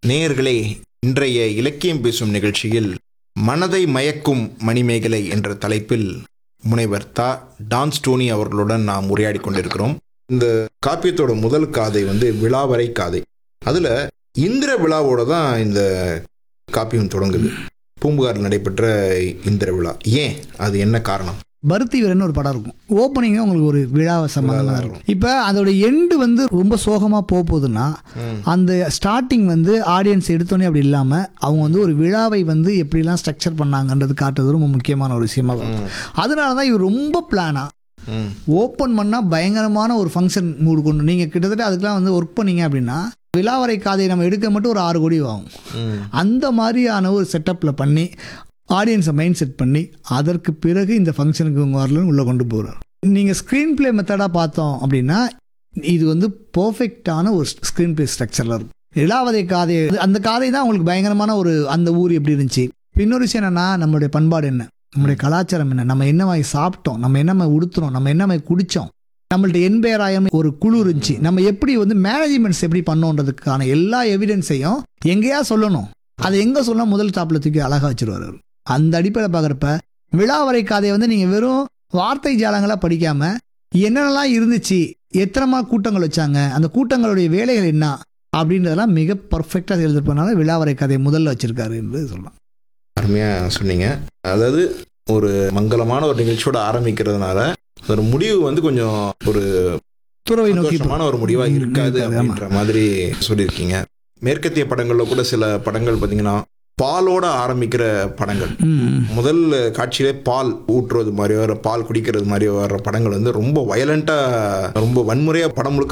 நேயர்களே இன்றைய இலக்கியம் பேசும் நிகழ்ச்சியில் மனதை மயக்கும் மணிமேகலை என்ற தலைப்பில் முனைவர் தா டான் ஸ்டோனி அவர்களுடன் நாம் உரையாடி கொண்டிருக்கிறோம் இந்த காப்பியத்தோட முதல் காதை வந்து விழாவரை காதை அதுல இந்திர விழாவோட தான் இந்த காப்பியம் தொடங்குது பூம்புகாரில் நடைபெற்ற இந்திர விழா ஏன் அது என்ன காரணம் பருத்தி வீரன் ஒரு படம் இருக்கும் ஓப்பனிங்கே உங்களுக்கு ஒரு விழா சம்பந்தமாக விழாவா இருக்கும் இப்போ அதோட எண்டு வந்து ரொம்ப சோகமாக போக போகுதுன்னா அந்த ஸ்டார்டிங் வந்து ஆடியன்ஸ் எடுத்தோன்னே அப்படி இல்லாமல் அவங்க வந்து ஒரு விழாவை வந்து எப்படிலாம் ஸ்ட்ரக்சர் பண்ணாங்கன்றது காட்டுறது ரொம்ப முக்கியமான ஒரு விஷயமா இருக்கும் அதனால தான் இவர் ரொம்ப பிளானாக ம் ஓப்பன் பண்ணால் பயங்கரமான ஒரு ஃபங்க்ஷன் மூடு கொண்டு நீங்கள் கிட்டத்தட்ட அதுக்கெலாம் வந்து ஒர்க் பண்ணீங்க அப்படின்னா விழாவரை காதை நம்ம எடுக்க மட்டும் ஒரு ஆறு கோடி ஆகும் ம் அந்த மாதிரியான ஒரு செட்டப்பில் பண்ணி ஆடியன்ஸை மைண்ட் செட் பண்ணி அதற்கு பிறகு இந்த ஃபங்க்ஷனுக்கு இவங்க வரலன்னு உள்ளே கொண்டு போகிறார் நீங்கள் ஸ்க்ரீன் ப்ளே மெத்தடாக பார்த்தோம் அப்படின்னா இது வந்து பர்ஃபெக்டான ஒரு ஸ்க்ரீன் ப்ளே ஸ்ட்ரக்சரில் இருக்கும் இளாவதை காதை அந்த காதை தான் உங்களுக்கு பயங்கரமான ஒரு அந்த ஊர் எப்படி இருந்துச்சு இப்ப இன்னொரு விஷயம் என்னென்னா நம்மளுடைய பண்பாடு என்ன நம்மளுடைய கலாச்சாரம் என்ன நம்ம என்ன மாதிரி சாப்பிட்டோம் நம்ம என்ன மாதிரி உடுத்துறோம் நம்ம என்ன மாதிரி குடித்தோம் நம்மள்ட்ட என்பேராயம் ஒரு குழு இருந்துச்சு நம்ம எப்படி வந்து மேனேஜ்மெண்ட்ஸ் எப்படி பண்ணோன்றதுக்கான எல்லா எவிடன்ஸையும் எங்கேயா சொல்லணும் அதை எங்கே சொன்னா முதல் டாப்பில் தூக்கி அழகாக வச்சிருவார் அவர் அந்த அடிப்படையில் பார்க்குறப்ப விழாவரை கதையை வந்து நீங்கள் வெறும் வார்த்தை ஜாலங்களாக படிக்காமல் என்னென்னலாம் இருந்துச்சு எத்தனைமா கூட்டங்கள் வச்சாங்க அந்த கூட்டங்களுடைய வேலைகள் என்ன அப்படின்றதெல்லாம் மிக பர்ஃபெக்டாக எழுதிருப்பனால விழாவரை கதையை முதல்ல வச்சிருக்காரு என்று சொல்லலாம் அருமையாக சொன்னீங்க அதாவது ஒரு மங்களமான ஒரு நிகழ்ச்சியோட ஆரம்பிக்கிறதுனால ஒரு முடிவு வந்து கொஞ்சம் ஒரு துறவை நோக்கி சந்தோஷமான ஒரு முடிவா ம், இருக்காது இருக்காது, ஆமா. அப்படின்ற மாதிரி சொல்லியிருக்கீங்க மேற்கத்திய படங்கள்ல கூட சில படங்கள் பார்த்தீங்கன்னா பாலோட ஆரம்பிக்கிற படங்கள் ம், முதல் காட்சியிலே பால் ஊற்றுறது மாதிரியோ இல்ல பால் குடிக்கிறது மாதிரியோ வர்ற படங்கள் வந்து ரொம்ப வயலண்டா ரொம்ப வன்முறையா படம் முழுக்க